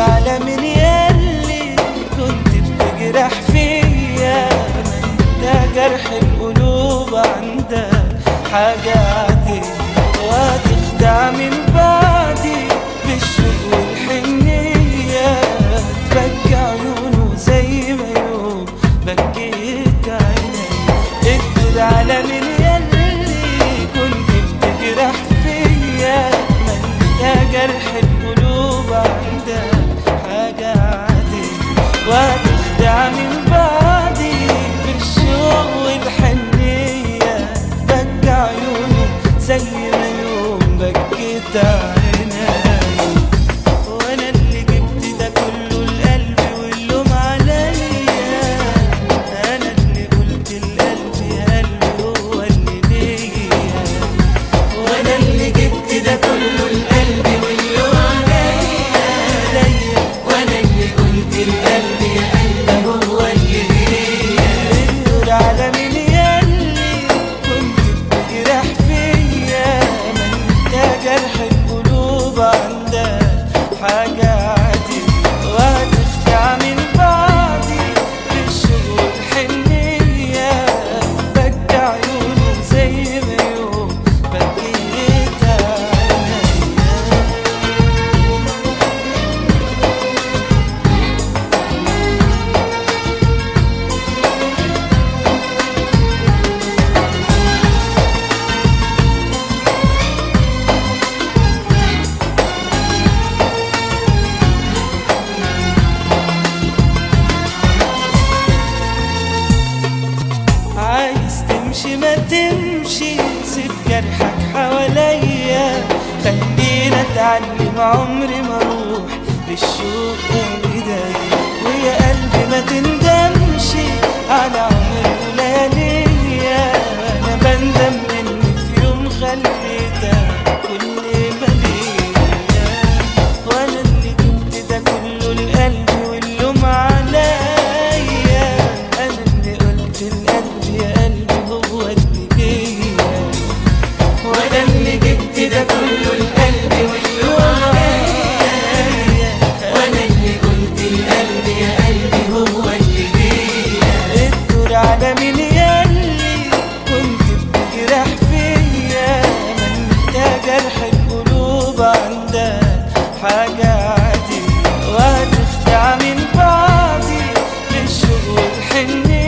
على من ياللي كنت بتجرح فيا ما انت جرح القلوب عندك حاجة عادية وهتخدع من بعدي بالشوق والحنية تبكي عيونه زي ما يوم بكيت عيني ادر على من ياللي كنت بتجرح فيا ما انت جرح القلوب عندك حاجة عادية وهتخدع من بعدي بالشوق والحنية بكى عيونه زي ما يوم بكيت عيني وانا اللي جبت ده كله القلب واللوم عليا انا اللي قلت القلب يا قلبي هو اللي ليا وانا اللي جبت ده كله القلب واللوم عليا وانا اللي قلت القلب يا قلبي هو اللي ليا النور على من ياللي كنت بتجرح فيا ما انت جرح القلوب عندك حاجة عادية وهتخدع من بعدي بالشوق والحنية بكى عيونه زي ما يوم بكيت عينيا عايز تمشي ما تمشي سيب جرحك حواليا خلينا اتعلم عمري ما اروح بالشوق بايديا ويا قلبي ما تندمش على عمري ولياليا انا بندم اني في يوم خليتك كل ما ليا وانا اللي جبت ده كله القلب واللوم عليا انا اللي قلت القلب يا قلبي هو اللي ليا وانا اللي جبت ده كله القلب واللوم عليا وانا اللي قلت القلب يا قلبي هو اللي ليا الدور على مين ياللي كنت بتجرح فيا ما انت جرح القلوب عندك حاجة عادية وهتخدع من بعدي بالشوق والحنية